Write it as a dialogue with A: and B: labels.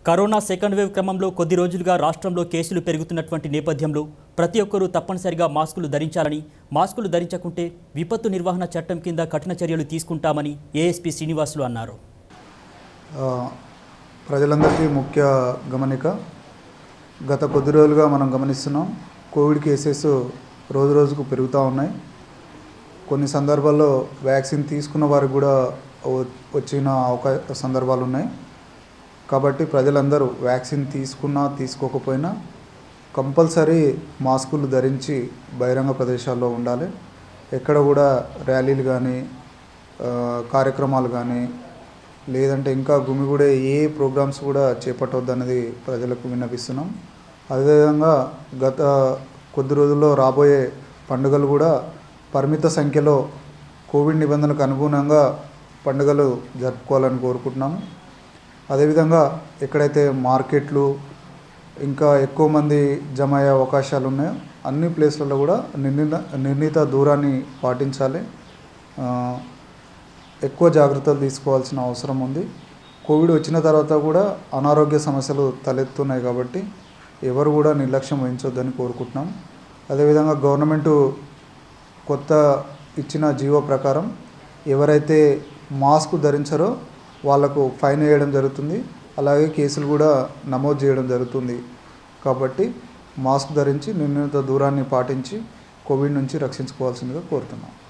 A: corona second wave క్రమంలో కొద్ది రోజులుగా రాష్ట్రంలో కేసులు పెరుగుతున్నటువంటి నేపథ్యంలో ప్రతి ఒక్కరూ తప్పనిసరిగా మాస్కులు ధరించాలని మాస్కులు ధరించకుంటే విపత్తు నిర్వహణ చట్టం కింద కఠిన చర్యలు తీసుకుంటామని ఏఎస్పీ శ్రీనివాసులు అన్నారు
B: ఆ, ప్రజలందరికీ ముఖ్య గమనిక గత కొద్ది రోజులుగా మనం గమనిస్తున్నాం కోవిడ్ కేసెస్ రోజు రోజుకు పెరుగుతూ ఉన్నాయి కొన్ని సందర్భాల్లో వ్యాక్సిన్ తీసుకున్న వారికి కూడా వ- వచ్చిన అవకాశ సందర్భాలు ఉన్నాయి కాబట్టి ప్రజలందరూ వ్యాక్సిన్ తీసుకున్నా తీసుకోకపోయినా కంపల్సరీ మాస్కులు ధరించి బహిరంగ ప్రదేశాల్లో ఉండాలి ఎక్కడ కూడా ర్యాలీలు కానీ ఆ, కార్యక్రమాలు కానీ లేదంటే ఇంకా గుమిగూడే ఏ ప్రోగ్రామ్స్ కూడా చేపట్టవద్దు అనేది ప్రజలకు విన్నపిస్తున్నాం అదేవిధంగా గత కొద్ది రోజుల్లో రాబోయే పండుగలు కూడా పరిమిత సంఖ్యలో కోవిడ్ నిబంధనలకు అనుగుణంగా పండుగలు జరుపుకోవాలని కోరుకుంటున్నాము అదేవిధంగా ఎక్కడైతే మార్కెట్లు ఇంకా ఎక్కువ మంది జమ అయ్యే అవకాశాలు ఉన్నాయో అన్ని ప్లేస్లలో కూడా నిర్ణీత నిర్ణీత దూరాన్ని పాటించాలి ఆ, ఎక్కువ జాగ్రత్తలు తీసుకోవాల్సిన అవసరం ఉంది కోవిడ్ వచ్చిన తర్వాత కూడా అనారోగ్య సమస్యలు తలెత్తున్నాయి కాబట్టి ఎవరు కూడా నిర్లక్ష్యం వహించొద్దని కోరుకుంటున్నాం అదేవిధంగా గవర్నమెంటు కొత్త ఇచ్చిన జీవో ప్రకారం ఎవరైతే మాస్క్ ధరించారో వాళ్లకు ఫైన్ వేయడం జరుగుతుంది అలాగే కేసులు కూడా నమోదు చేయడం జరుగుతుంది కాబట్టి మాస్క్ ధరించి నిర్ణీత దూరాన్ని పాటించి కోవిడ్ నుంచి రక్షించుకోవాల్సిందిగా కోరుతున్నాం